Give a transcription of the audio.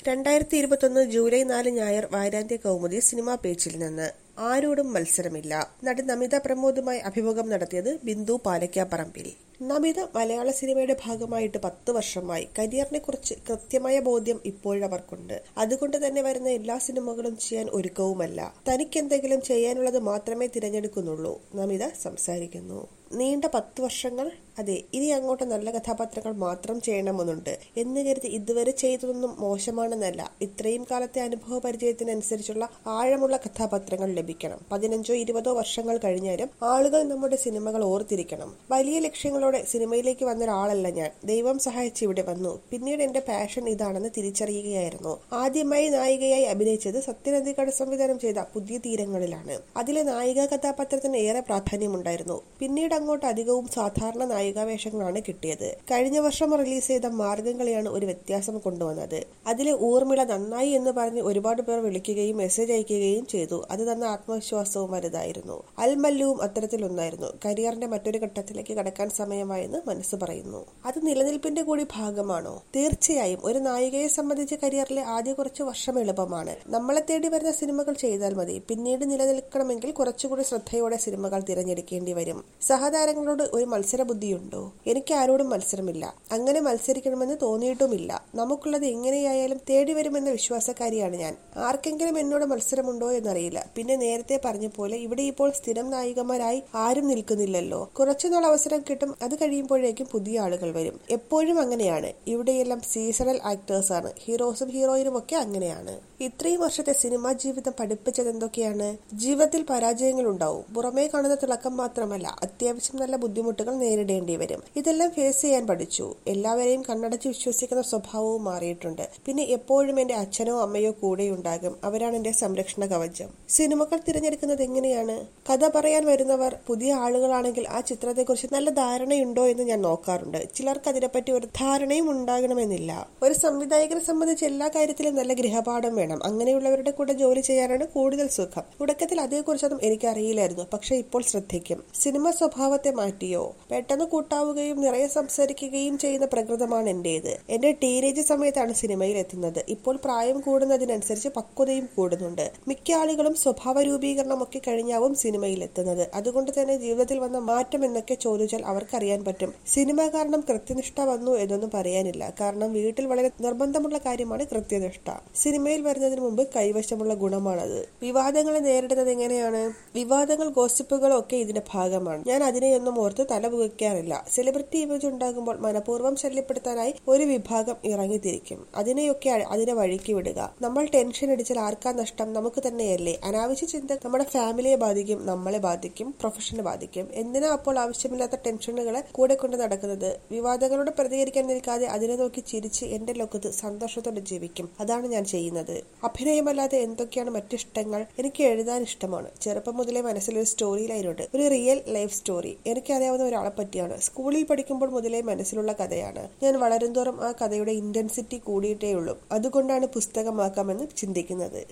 രണ്ടായിരത്തി ഇരുപത്തൊന്ന് ജൂലൈ നാല് ഞായർ വാരാന്ത്യ കൗമുദി സിനിമാ പേജിൽ നിന്ന് ആരോടും മത്സരമില്ല നടി നമിത പ്രമോദുമായി അഭിമുഖം നടത്തിയത് ബിന്ദു പാലക്കാപ്പറമ്പിൽ നമിത മലയാള സിനിമയുടെ ഭാഗമായിട്ട് പത്ത് വർഷമായി കരിയറിനെ കുറിച്ച് കൃത്യമായ ബോധ്യം ഇപ്പോഴവർക്കുണ്ട് അതുകൊണ്ട് തന്നെ വരുന്ന എല്ലാ സിനിമകളും ചെയ്യാൻ ഒരുക്കവുമല്ല തനിക്കെന്തെങ്കിലും ചെയ്യാനുള്ളത് മാത്രമേ തിരഞ്ഞെടുക്കുന്നുള്ളൂ നമിത സംസാരിക്കുന്നു നീണ്ട പത്ത് വർഷങ്ങൾ അതെ ഇനി അങ്ങോട്ട് നല്ല കഥാപാത്രങ്ങൾ മാത്രം ചെയ്യണമെന്നുണ്ട് എന്ന് കരുതി ഇതുവരെ ചെയ്തതൊന്നും മോശമാണെന്നല്ല ഇത്രയും കാലത്തെ അനുഭവ പരിചയത്തിനനുസരിച്ചുള്ള ആഴമുള്ള കഥാപാത്രങ്ങൾ ലഭിക്കണം പതിനഞ്ചോ ഇരുപതോ വർഷങ്ങൾ കഴിഞ്ഞാലും ആളുകൾ നമ്മുടെ സിനിമകൾ ഓർത്തിരിക്കണം വലിയ ലക്ഷ്യങ്ങളോടെ സിനിമയിലേക്ക് വന്ന ഒരാളല്ല ഞാൻ ദൈവം സഹായിച്ച് ഇവിടെ വന്നു പിന്നീട് എന്റെ പാഷൻ ഇതാണെന്ന് തിരിച്ചറിയുകയായിരുന്നു ആദ്യമായി നായികയായി അഭിനയിച്ചത് സത്യനന്ദിക്കാട് സംവിധാനം ചെയ്ത പുതിയ തീരങ്ങളിലാണ് അതിലെ നായിക കഥാപാത്രത്തിന് ഏറെ പ്രാധാന്യമുണ്ടായിരുന്നു പിന്നീട് അങ്ങോട്ട് അധികവും സാധാരണ നായികാവേഷങ്ങളാണ് കിട്ടിയത് കഴിഞ്ഞ വർഷം റിലീസ് ചെയ്ത മാർഗംകളിയാണ് ഒരു വ്യത്യാസം കൊണ്ടുവന്നത് അതിലെ ഊർമിള നന്നായി എന്ന് പറഞ്ഞ് ഒരുപാട് പേർ വിളിക്കുകയും മെസ്സേജ് അയക്കുകയും ചെയ്തു അത് തന്ന ആത്മവിശ്വാസവും വലുതായിരുന്നു അൽമല്ലുവും അത്തരത്തിലൊന്നായിരുന്നു കരിയറിന്റെ മറ്റൊരു ഘട്ടത്തിലേക്ക് കടക്കാൻ സമയമായെന്ന് മനസ്സ് പറയുന്നു അത് നിലനിൽപ്പിന്റെ കൂടി ഭാഗമാണോ തീർച്ചയായും ഒരു നായികയെ സംബന്ധിച്ച് കരിയറിലെ ആദ്യ കുറച്ച് വർഷം എളുപ്പമാണ് നമ്മളെ തേടി വരുന്ന സിനിമകൾ ചെയ്താൽ മതി പിന്നീട് നിലനിൽക്കണമെങ്കിൽ കുറച്ചുകൂടി ശ്രദ്ധയോടെ സിനിമകൾ തിരഞ്ഞെടുക്കേണ്ടി വരും സഹതാരങ്ങളോട് ഒരു മത്സര ബുദ്ധിയുണ്ടോ എനിക്ക് ആരോടും മത്സരമില്ല അങ്ങനെ മത്സരിക്കണമെന്ന് തോന്നിയിട്ടുമില്ല നമുക്കുള്ളത് എങ്ങനെയായാലും തേടി വരുമെന്ന വിശ്വാസക്കാരിയാണ് ഞാൻ ആർക്കെങ്കിലും എന്നോട് മത്സരമുണ്ടോ എന്നറിയില്ല പിന്നെ നേരത്തെ പറഞ്ഞ പോലെ ഇവിടെ ഇപ്പോൾ സ്ഥിരം നായികമാരായി ആരും നിൽക്കുന്നില്ലല്ലോ കുറച്ചുനാൾ അവസരം കിട്ടും അത് കഴിയുമ്പോഴേക്കും പുതിയ ആളുകൾ വരും എപ്പോഴും അങ്ങനെയാണ് ഇവിടെയെല്ലാം സീസണൽ ആക്ടേഴ്സ് ആണ് ഹീറോസും ഹീറോയിനും ഒക്കെ അങ്ങനെയാണ് ഇത്രയും വർഷത്തെ സിനിമാ ജീവിതം പഠിപ്പിച്ചത് എന്തൊക്കെയാണ് ജീവിതത്തിൽ പരാജയങ്ങൾ ഉണ്ടാവും പുറമേ കാണുന്ന തിളക്കം മാത്രമല്ല അത്യാവശ്യം നല്ല ബുദ്ധിമുട്ടുകൾ നേരിടേണ്ടി വരും ഇതെല്ലാം ഫേസ് ചെയ്യാൻ പഠിച്ചു എല്ലാവരെയും കണ്ണടച്ച് വിശ്വസിക്കുന്ന സ്വഭാവവും മാറിയിട്ടുണ്ട് പിന്നെ എപ്പോഴും എന്റെ അച്ഛനോ അമ്മയോ കൂടെ ഉണ്ടാകും അവരാണ് എന്റെ സംരക്ഷണ കവചം സിനിമകൾ തിരഞ്ഞെടുക്കുന്നത് എങ്ങനെയാണ് കഥ പറയാൻ വരുന്നവർ പുതിയ ആളുകളാണെങ്കിൽ ആ ചിത്രത്തെക്കുറിച്ച് നല്ല ധാരണയുണ്ടോ എന്ന് ഞാൻ നോക്കാറുണ്ട് ചിലർക്ക് അതിനെപ്പറ്റി ഒരു ധാരണയും ഉണ്ടാകണമെന്നില്ല ഒരു സംവിധായകനെ സംബന്ധിച്ച് എല്ലാ കാര്യത്തിലും നല്ല ഗൃഹപാഠം വേണം അങ്ങനെയുള്ളവരുടെ കൂടെ ജോലി ചെയ്യാനാണ് കൂടുതൽ സുഖം തുടക്കത്തിൽ അതേക്കുറിച്ചൊന്നും എനിക്കറിയില്ലായിരുന്നു പക്ഷെ ഇപ്പോൾ ശ്രദ്ധിക്കും സിനിമ സ്വഭാവത്തെ മാറ്റിയോ പെട്ടെന്ന് കൂട്ടാവുകയും നിറയെ സംസാരിക്കുകയും ചെയ്യുന്ന പ്രകൃതമാണ് എന്റേത് എന്റെ ടീനേജ് സമയത്താണ് സിനിമയിൽ എത്തുന്നത് ഇപ്പോൾ പ്രായം കൂടുന്നതിനനുസരിച്ച് പക്വതയും കൂടുന്നുണ്ട് മിക്ക ആളുകളും സ്വഭാവ രൂപീകരണം ഒക്കെ കഴിഞ്ഞാവും സിനിമയിൽ എത്തുന്നത് അതുകൊണ്ട് തന്നെ ജീവിതത്തിൽ വന്ന മാറ്റം എന്നൊക്കെ ചോദിച്ചാൽ അവർക്കറിയാൻ പറ്റും സിനിമ കാരണം കൃത്യനിഷ്ഠ വന്നു എന്നൊന്നും പറയാനില്ല കാരണം വീട്ടിൽ വളരെ നിർബന്ധമുള്ള കാര്യമാണ് കൃത്യനിഷ്ഠ സിനിമയിൽ വരുന്നതിന് മുമ്പ് കൈവശമുള്ള ഗുണമാണത് വിവാദങ്ങളെ നേരിടുന്നത് എങ്ങനെയാണ് വിവാദങ്ങൾ ഗോസിപ്പുകളും ഒക്കെ ഇതിന്റെ ഭാഗമാണ് ഞാൻ അതിനെയൊന്നും ഓർത്ത് തല പുകയ്ക്കാറില്ല സെലിബ്രിറ്റി ഇമേജ് ഉണ്ടാകുമ്പോൾ മനഃപൂർവ്വം ശല്യപ്പെടുത്താനായി ഒരു വിഭാഗം ഇറങ്ങിത്തിരിക്കും അതിനെയൊക്കെ അതിനെ വഴിക്ക് വിടുക നമ്മൾ ടെൻഷൻ അടിച്ചാൽ ആർക്കാ നഷ്ടം നമുക്ക് തന്നെയല്ലേ അനാവശ്യ ചിന്ത നമ്മുടെ ഫാമിലിയെ ബാധിക്കും നമ്മളെ ബാധിക്കും പ്രൊഫഷനെ ബാധിക്കും എന്തിനാ അപ്പോൾ ആവശ്യമില്ലാത്ത ടെൻഷനുകളെ കൂടെ കൊണ്ട് നടക്കുന്നത് വിവാദങ്ങളോട് പ്രതികരിക്കാൻ നിൽക്കാതെ അതിനെ നോക്കി ചിരിച്ച് എന്റെ ലോകത്ത് സന്തോഷത്തോടെ ജീവിക്കും അതാണ് ഞാൻ ചെയ്യുന്നത് അഭിനയമല്ലാതെ എന്തൊക്കെയാണ് മറ്റിഷ്ടങ്ങൾ എനിക്ക് എഴുതാൻ ഇഷ്ടമാണ് ചെറുപ്പം മുതലേ മനസ്സിലൊരു സ്റ്റോറി ലൈനുണ്ട് ഒരു റിയൽ ലൈഫ് സ്റ്റോറി എനിക്കറിയാവുന്ന ഒരാളെ പറ്റിയാണ് സ്കൂളിൽ പഠിക്കുമ്പോൾ മുതലേ മനസ്സിലുള്ള കഥയാണ് ഞാൻ വളരുംതോറും ആ കഥയുടെ ഇന്റൻസിറ്റി കൂടിയിട്ടേ ഉള്ളൂ അതുകൊണ്ടാണ് പുസ്തകമാക്കാമെന്ന് ചിന്തിക്കുന്നത്